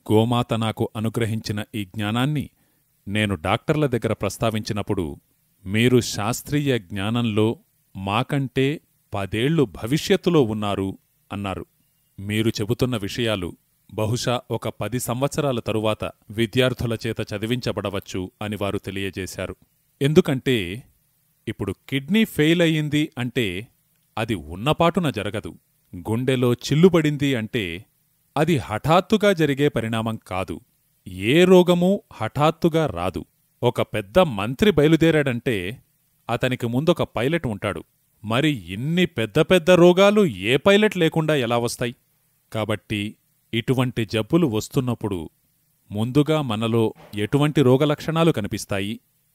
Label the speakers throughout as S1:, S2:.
S1: గోమాత నాకు అనుగ్రహించిన ఈ జ్ఞానాన్ని నేను డాక్టర్ల దగ్గర ప్రస్తావించినప్పుడు మీరు శాస్త్రీయ జ్ఞానంలో మాకంటే పదేళ్లు భవిష్యత్తులో ఉన్నారు అన్నారు మీరు చెబుతున్న విషయాలు బహుశా ఒక పది సంవత్సరాల తరువాత విద్యార్థుల చేత చదివించబడవచ్చు అని వారు తెలియజేశారు ఎందుకంటే ఇప్పుడు కిడ్నీ ఫెయిల్ అయ్యింది అంటే అది ఉన్నపాటున జరగదు గుండెలో చిల్లుబడింది అంటే అది హఠాత్తుగా జరిగే పరిణామం కాదు ఏ రోగమూ హఠాత్తుగా రాదు ఒక పెద్ద మంత్రి బయలుదేరాడంటే అతనికి ముందొక పైలట్ ఉంటాడు మరి ఇన్ని పెద్ద పెద్ద రోగాలు ఏ పైలట్ లేకుండా ఎలా వస్తాయి కాబట్టి ఇటువంటి జబ్బులు వస్తున్నప్పుడు ముందుగా మనలో ఎటువంటి రోగలక్షణాలు కనిపిస్తాయి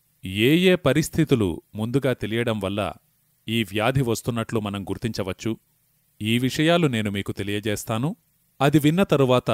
S1: ఏ ఏ పరిస్థితులు ముందుగా తెలియడం వల్ల ఈ వ్యాధి వస్తున్నట్లు మనం గుర్తించవచ్చు ఈ విషయాలు నేను మీకు తెలియజేస్తాను అది విన్న తరువాత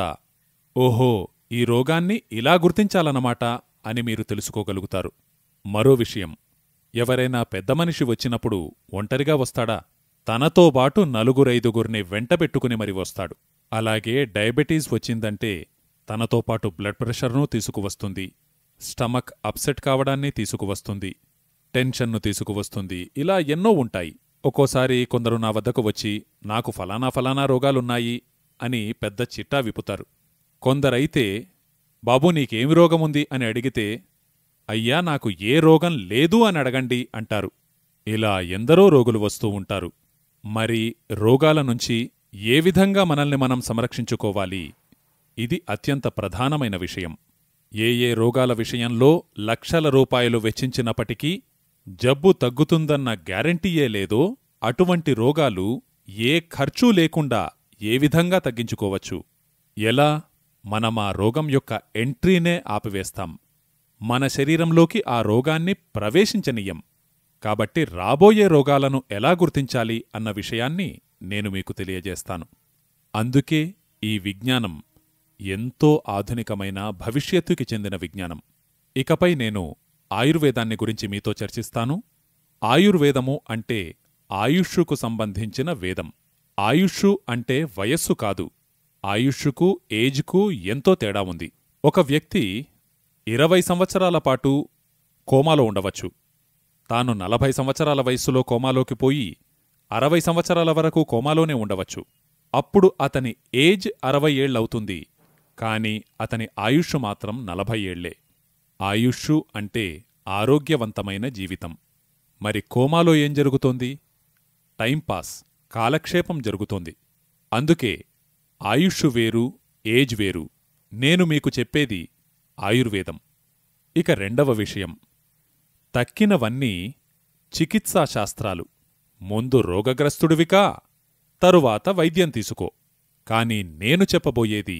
S1: ఓహో ఈ రోగాన్ని ఇలా గుర్తించాలన్నమాట అని మీరు తెలుసుకోగలుగుతారు మరో విషయం ఎవరైనా పెద్ద మనిషి వచ్చినప్పుడు ఒంటరిగా వస్తాడా తనతో బాటు నలుగురైదుగురిని వెంటబెట్టుకుని మరి వస్తాడు అలాగే డయాబెటీస్ వచ్చిందంటే తనతో పాటు బ్లడ్ ప్రెషర్ను తీసుకువస్తుంది స్టమక్ అప్సెట్ కావడాన్ని తీసుకువస్తుంది టెన్షన్ను తీసుకువస్తుంది ఇలా ఎన్నో ఉంటాయి ఒక్కోసారి కొందరు నా వద్దకు వచ్చి నాకు ఫలానా ఫలానా రోగాలున్నాయి అని పెద్ద చిట్టా విప్పుతారు కొందరైతే బాబూ నీకేమి రోగముంది అని అడిగితే అయ్యా నాకు ఏ రోగం లేదు అని అడగండి అంటారు ఇలా ఎందరో రోగులు వస్తూ ఉంటారు మరి రోగాల నుంచి ఏ విధంగా మనల్ని మనం సంరక్షించుకోవాలి ఇది అత్యంత ప్రధానమైన విషయం ఏ ఏ రోగాల విషయంలో లక్షల రూపాయలు వెచ్చించినప్పటికీ జబ్బు తగ్గుతుందన్న గ్యారంటీయే లేదో అటువంటి రోగాలు ఏ ఖర్చూ లేకుండా ఏ విధంగా తగ్గించుకోవచ్చు ఎలా మనమా రోగం యొక్క ఎంట్రీనే ఆపివేస్తాం మన శరీరంలోకి ఆ రోగాన్ని ప్రవేశించనీయం కాబట్టి రాబోయే రోగాలను ఎలా గుర్తించాలి అన్న విషయాన్ని నేను మీకు తెలియజేస్తాను అందుకే ఈ విజ్ఞానం ఎంతో ఆధునికమైన భవిష్యత్తుకి చెందిన విజ్ఞానం ఇకపై నేను ఆయుర్వేదాన్ని గురించి మీతో చర్చిస్తాను ఆయుర్వేదము అంటే ఆయుష్షుకు సంబంధించిన వేదం ఆయుష్షు అంటే వయస్సు కాదు ఆయుష్షుకు ఏజ్కు ఎంతో తేడా ఉంది ఒక వ్యక్తి ఇరవై సంవత్సరాల పాటు కోమాలో ఉండవచ్చు తాను నలభై సంవత్సరాల వయస్సులో కోమాలోకి పోయి అరవై సంవత్సరాల వరకు కోమాలోనే ఉండవచ్చు అప్పుడు అతని ఏజ్ అరవై ఏళ్లవుతుంది కాని అతని ఆయుష్ మాత్రం నలభై ఏళ్లే ఆయుష్షు అంటే ఆరోగ్యవంతమైన జీవితం మరి కోమాలో ఏం జరుగుతోంది టైంపాస్ కాలక్షేపం జరుగుతోంది అందుకే ఆయుష్షు వేరు ఏజ్ వేరు నేను మీకు చెప్పేది ఆయుర్వేదం ఇక రెండవ విషయం తక్కినవన్నీ చికిత్సాశాస్త్రాలు ముందు రోగగ్రస్తుడివికా తరువాత వైద్యం తీసుకో కాని నేను చెప్పబోయేది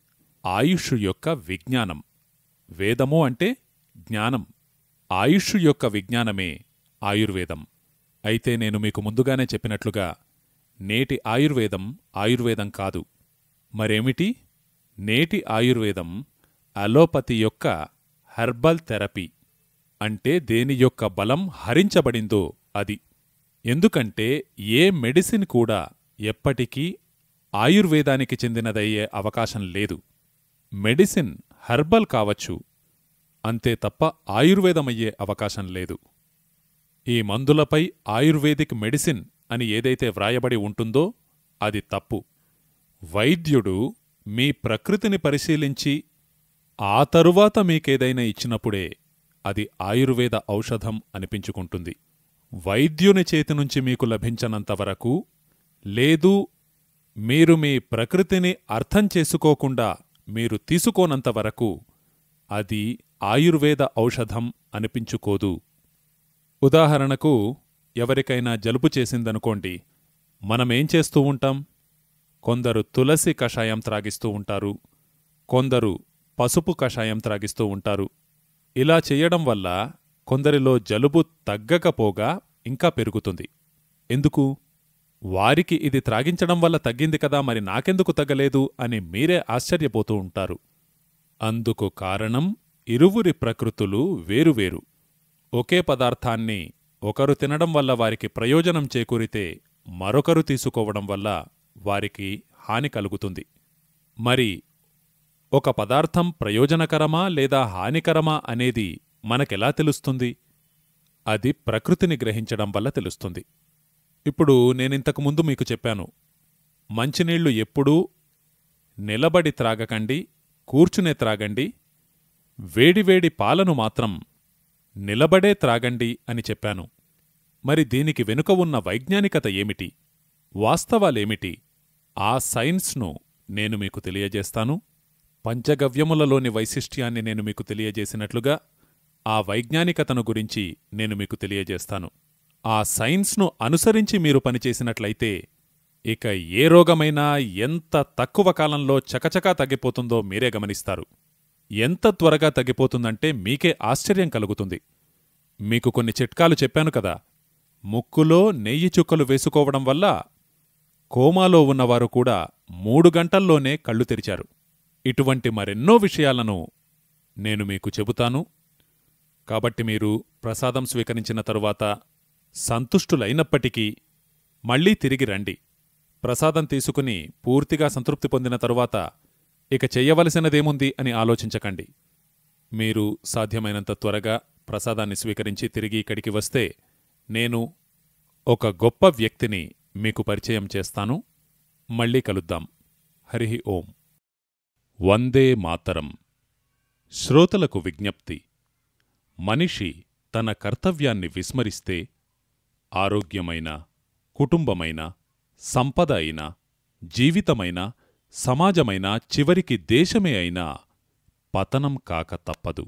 S1: ఆయుష్ యొక్క విజ్ఞానం వేదము అంటే జ్ఞానం ఆయుష్ యొక్క విజ్ఞానమే ఆయుర్వేదం అయితే నేను మీకు ముందుగానే చెప్పినట్లుగా నేటి ఆయుర్వేదం ఆయుర్వేదం కాదు మరేమిటి నేటి ఆయుర్వేదం అలోపతి యొక్క హెర్బల్ థెరపీ అంటే దేని యొక్క బలం హరించబడిందో అది ఎందుకంటే ఏ మెడిసిన్ కూడా ఎప్పటికీ ఆయుర్వేదానికి చెందినదయ్యే అవకాశం లేదు మెడిసిన్ హెర్బల్ కావచ్చు అంతే తప్ప ఆయుర్వేదమయ్యే అవకాశం లేదు ఈ మందులపై ఆయుర్వేదిక్ మెడిసిన్ అని ఏదైతే వ్రాయబడి ఉంటుందో అది తప్పు వైద్యుడు మీ ప్రకృతిని పరిశీలించి ఆ తరువాత మీకేదైనా ఇచ్చినప్పుడే అది ఆయుర్వేద ఔషధం అనిపించుకుంటుంది వైద్యుని చేతి నుంచి మీకు లభించనంతవరకు లేదు మీరు మీ ప్రకృతిని అర్థం చేసుకోకుండా మీరు తీసుకోనంతవరకు అది ఆయుర్వేద ఔషధం అనిపించుకోదు ఉదాహరణకు ఎవరికైనా జలుబు చేసిందనుకోండి మనమేం చేస్తూ ఉంటాం కొందరు తులసి కషాయం త్రాగిస్తూ ఉంటారు కొందరు పసుపు కషాయం త్రాగిస్తూ ఉంటారు ఇలా చెయ్యడం వల్ల కొందరిలో జలుబు తగ్గకపోగా ఇంకా పెరుగుతుంది ఎందుకు వారికి ఇది త్రాగించడం వల్ల తగ్గింది కదా మరి నాకెందుకు తగ్గలేదు అని మీరే ఆశ్చర్యపోతూ ఉంటారు అందుకు కారణం ఇరువురి ప్రకృతులు వేరువేరు ఒకే పదార్థాన్ని ఒకరు తినడం వల్ల వారికి ప్రయోజనం చేకూరితే మరొకరు తీసుకోవడం వల్ల వారికి హాని కలుగుతుంది మరి ఒక పదార్థం ప్రయోజనకరమా లేదా హానికరమా అనేది మనకెలా తెలుస్తుంది అది ప్రకృతిని గ్రహించడం వల్ల తెలుస్తుంది ఇప్పుడు నేనింతకు ముందు మీకు చెప్పాను మంచినీళ్లు ఎప్పుడూ నిలబడి త్రాగకండి కూర్చునే త్రాగండి వేడివేడి పాలను మాత్రం నిలబడే త్రాగండి అని చెప్పాను మరి దీనికి వెనుక ఉన్న వైజ్ఞానికత ఏమిటి వాస్తవాలేమిటి ఆ సైన్స్ను నేను మీకు తెలియజేస్తాను పంచగవ్యములలోని వైశిష్ట్యాన్ని నేను మీకు తెలియజేసినట్లుగా ఆ వైజ్ఞానికతను గురించి నేను మీకు తెలియజేస్తాను ఆ సైన్స్ను అనుసరించి మీరు పనిచేసినట్లయితే ఇక ఏ రోగమైనా ఎంత తక్కువ కాలంలో చకచకా తగ్గిపోతుందో మీరే గమనిస్తారు ఎంత త్వరగా తగ్గిపోతుందంటే మీకే ఆశ్చర్యం కలుగుతుంది మీకు కొన్ని చిట్కాలు చెప్పాను కదా ముక్కులో నెయ్యి చుక్కలు వేసుకోవడం వల్ల కోమాలో ఉన్నవారు కూడా మూడు గంటల్లోనే కళ్ళు తెరిచారు ఇటువంటి మరెన్నో విషయాలను నేను మీకు చెబుతాను కాబట్టి మీరు ప్రసాదం స్వీకరించిన తరువాత సంతుష్టులైనప్పటికీ మళ్ళీ తిరిగి రండి ప్రసాదం తీసుకుని పూర్తిగా సంతృప్తి పొందిన తరువాత ఇక చెయ్యవలసినదేముంది అని ఆలోచించకండి మీరు సాధ్యమైనంత త్వరగా ప్రసాదాన్ని స్వీకరించి తిరిగి ఇక్కడికి వస్తే నేను ఒక గొప్ప వ్యక్తిని మీకు పరిచయం చేస్తాను మళ్ళీ కలుద్దాం హరి ఓం వందే మాతరం శ్రోతలకు విజ్ఞప్తి మనిషి తన కర్తవ్యాన్ని విస్మరిస్తే ఆరోగ్యమైన కుటుంబమైన సంపద అయినా జీవితమైన సమాజమైన చివరికి దేశమే అయినా పతనం కాక తప్పదు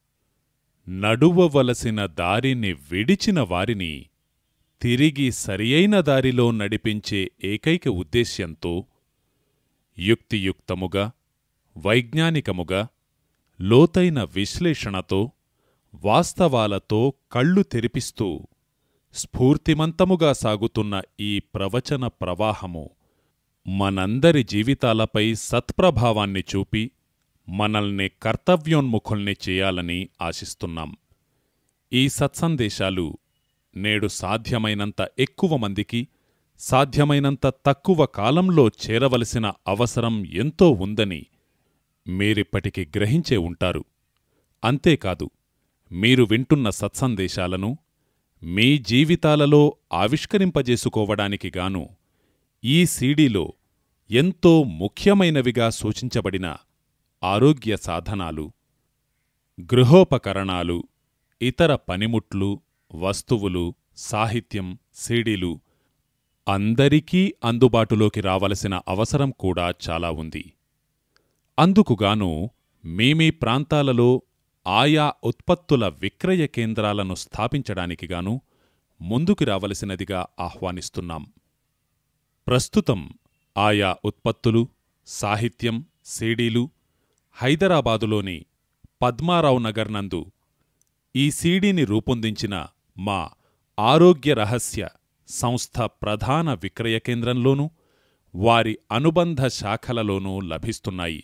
S1: నడువవలసిన దారిని విడిచిన వారిని తిరిగి సరియైన దారిలో నడిపించే ఏకైక ఉద్దేశ్యంతో యుక్తియుక్తముగా వైజ్ఞానికముగా లోతైన విశ్లేషణతో వాస్తవాలతో కళ్ళు తెరిపిస్తూ స్ఫూర్తిమంతముగా సాగుతున్న ఈ ప్రవచన ప్రవాహము మనందరి జీవితాలపై సత్ప్రభావాన్ని చూపి మనల్ని కర్తవ్యోన్ముఖుల్ని చేయాలని ఆశిస్తున్నాం ఈ సత్సందేశాలు నేడు సాధ్యమైనంత ఎక్కువ మందికి సాధ్యమైనంత తక్కువ కాలంలో చేరవలసిన అవసరం ఎంతో ఉందని మీరిప్పటికి గ్రహించే ఉంటారు అంతేకాదు మీరు వింటున్న సత్సందేశాలను మీ జీవితాలలో ఆవిష్కరింపజేసుకోవడానికి గాను ఈ సీడీలో ఎంతో ముఖ్యమైనవిగా సూచించబడిన ఆరోగ్య సాధనాలు గృహోపకరణాలు ఇతర పనిముట్లు వస్తువులు సాహిత్యం సీడీలు అందరికీ అందుబాటులోకి రావలసిన అవసరం కూడా చాలా ఉంది అందుకుగాను మీ మీ ప్రాంతాలలో ఆయా ఉత్పత్తుల విక్రయ కేంద్రాలను స్థాపించడానికి గాను ముందుకు రావలసినదిగా ఆహ్వానిస్తున్నాం ప్రస్తుతం ఆయా ఉత్పత్తులు సాహిత్యం సీడీలు హైదరాబాదులోని పద్మారావు నగర్ నందు ఈ సీడీని రూపొందించిన మా ఆరోగ్య రహస్య సంస్థ ప్రధాన విక్రయ కేంద్రంలోనూ వారి అనుబంధ శాఖలలోనూ లభిస్తున్నాయి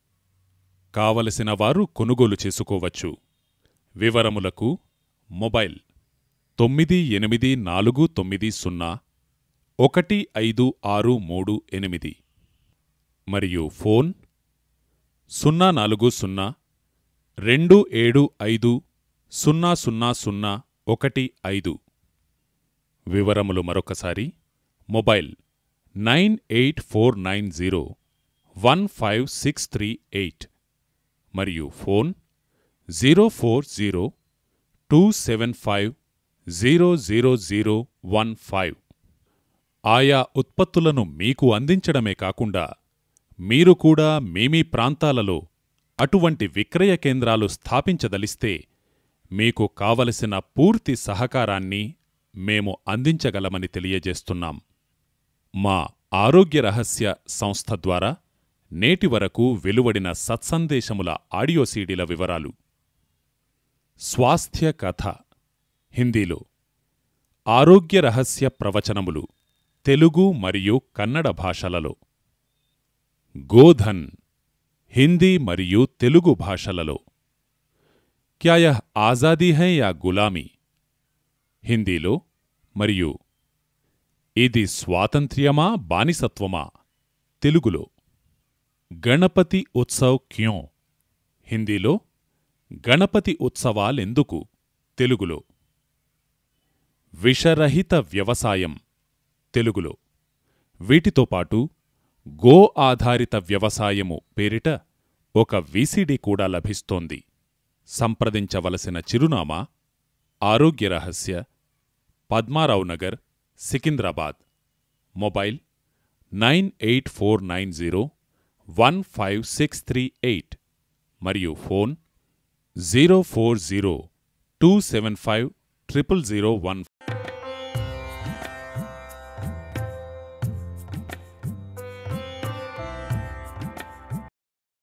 S1: కావలసిన వారు కొనుగోలు చేసుకోవచ్చు వివరములకు మొబైల్ తొమ్మిది ఎనిమిది నాలుగు తొమ్మిది సున్నా ఒకటి ఐదు ఆరు మూడు ఎనిమిది మరియు ఫోన్ సున్నా నాలుగు సున్నా రెండు ఏడు ఐదు సున్నా సున్నా సున్నా ఒకటి ఐదు వివరములు మరొకసారి mobile nine eight four nine zero one five six three eight మరియు phone zero four zero two seven five zero zero zero one five ఆయా ఉత్పత్తులను మీకు అందించడమే కాకుండా మీరు కూడా మీమీ ప్రాంతాలలో అటువంటి విక్రయ కేంద్రాలు స్థాపించదలిస్తే మీకు కావలసిన పూర్తి సహకారాన్ని మేము అందించగలమని తెలియజేస్తున్నాం మా ఆరోగ్య రహస్య సంస్థ ద్వారా నేటి వరకు వెలువడిన సత్సందేశముల ఆడియో సీడీల వివరాలు స్వాస్థ్య కథ హిందీలో ఆరోగ్య రహస్య ప్రవచనములు తెలుగు మరియు కన్నడ భాషలలో గోధన్ హిందీ మరియు తెలుగు భాషలలో క్యా యహ్ ఆజాదీ హై యా గులామీ హిందీలో మరియు ఇది స్వాతంత్ర్యమా బానిసత్వమా తెలుగులో గణపతి ఉత్సవ్ క్యోं హిందీలో గణపతి ఉత్సవాలెందుకు తెలుగులో విషరహిత వ్యవసాయం తెలుగులో వీటితో పాటు గో ఆధారిత వ్యవసాయము పేరిట ఒక వీసీడీ కూడా లభిస్తోంది సంప్రదించవలసిన చిరునామా ఆరోగ్య రహస్య Padmarao Nagar Secunderabad mobile nine eight four nine zero one five six three eight మరియు phone zero four zero two seven five triple zero one